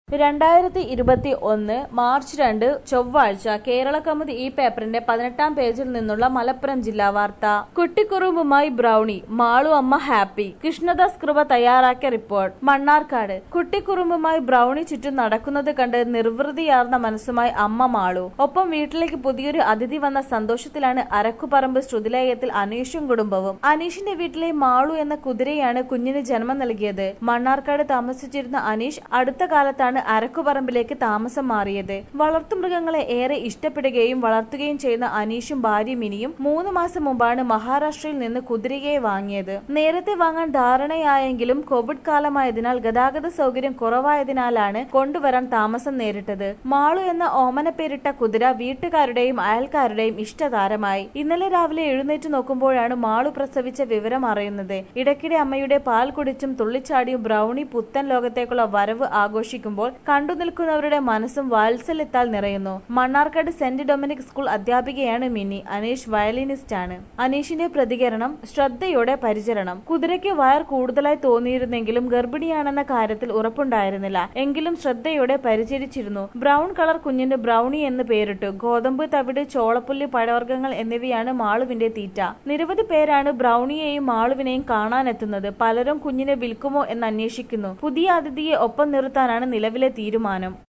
രണ്ടായിരത്തി ഇരുപത്തി ഒന്ന് മാർച്ച് രണ്ട് ചൊവ്വാഴ്ച കേരള കൗമുദി ഈ പേപ്പറിന്റെ പതിനെട്ടാം പേജിൽ നിന്നുള്ള മലപ്പുറം ജില്ലാ വാർത്ത കുട്ടിക്കുറുമ്പുമായി ബ്രൗണി മാളു അമ്മ ഹാപ്പി കൃഷ്ണദാസ് കൃപ തയ്യാറാക്കിയ റിപ്പോർട്ട് മണ്ണാർക്കാട് കുട്ടിക്കുറുമ്പുമായി ബ്രൗണി ചുറ്റും നടക്കുന്നത് കണ്ട് നിർവൃതിയാർന്ന മനസ്സുമായി അമ്മ മാളു ഒപ്പം വീട്ടിലേക്ക് പുതിയൊരു അതിഥി വന്ന സന്തോഷത്തിലാണ് അരക്കുപറമ്പ് ശ്രുതിലയത്തിൽ അനീഷും കുടുംബവും അനീഷിന്റെ വീട്ടിലെ മാളു എന്ന കുതിരയാണ് കുഞ്ഞിന് ജന്മം നൽകിയത് മണ്ണാർക്കാട് താമസിച്ചിരുന്ന അനീഷ് അടുത്ത കാലത്താണ് അരക്കുപറമ്പിലേക്ക് താമസം മാറിയത് വളർത്തുമൃഗങ്ങളെ ഏറെ ഇഷ്ടപ്പെടുകയും വളർത്തുകയും ചെയ്യുന്ന അനീഷും ഭാര്യ മിനിയും മൂന്ന് മാസം മുമ്പാണ് മഹാരാഷ്ട്രയിൽ നിന്ന് കുതിരയെ വാങ്ങിയത് നേരത്തെ വാങ്ങാൻ ധാരണയായെങ്കിലും കോവിഡ് കാലമായതിനാൽ ഗതാഗത സൗകര്യം കുറവായതിനാലാണ് കൊണ്ടുവരാൻ താമസം നേരിട്ടത് മാളു എന്ന ഓമന പേരിട്ട കുതിര വീട്ടുകാരുടെയും അയൽക്കാരുടെയും ഇഷ്ടതാരമായി ഇന്നലെ രാവിലെ എഴുന്നേറ്റ് നോക്കുമ്പോഴാണ് മാളു പ്രസവിച്ച വിവരം അറിയുന്നത് ഇടയ്ക്കിടെ അമ്മയുടെ പാൽ കുടിച്ചും തുള്ളിച്ചാടിയും ബ്രൗണി പുത്തൻ ലോകത്തേക്കുള്ള വരവ് ആഘോഷിക്കുമ്പോൾ കണ്ടു നിൽക്കുന്നവരുടെ മനസ്സും വാത്സല്യത്താൽ നിറയുന്നു മണ്ണാർക്കാട് സെന്റ് ഡൊമിനിക് സ്കൂൾ അധ്യാപികയാണ് മിനി അനീഷ് വയലിനിസ്റ്റ് ആണ് അനീഷിന്റെ പ്രതികരണം ശ്രദ്ധയോടെ പരിചരണം കുതിരയ്ക്ക് വയർ കൂടുതലായി തോന്നിയിരുന്നെങ്കിലും ഗർഭിണിയാണെന്ന കാര്യത്തിൽ ഉറപ്പുണ്ടായിരുന്നില്ല എങ്കിലും ശ്രദ്ധയോടെ പരിചരിച്ചിരുന്നു ബ്രൗൺ കളർ കുഞ്ഞിന് ബ്രൗണി എന്ന് പേരിട്ടു ഗോതമ്പ് തവിട് ചോളപ്പുല്ല് പഴവർഗ്ഗങ്ങൾ എന്നിവയാണ് മാളുവിന്റെ തീറ്റ നിരവധി പേരാണ് ബ്രൗണിയെയും മാളുവിനെയും കാണാനെത്തുന്നത് പലരും കുഞ്ഞിനെ വിൽക്കുമോ എന്ന് അന്വേഷിക്കുന്നു പുതിയ അതിഥിയെ ഒപ്പം നിർത്താനാണ് നിലവിലെ തീരുമാനം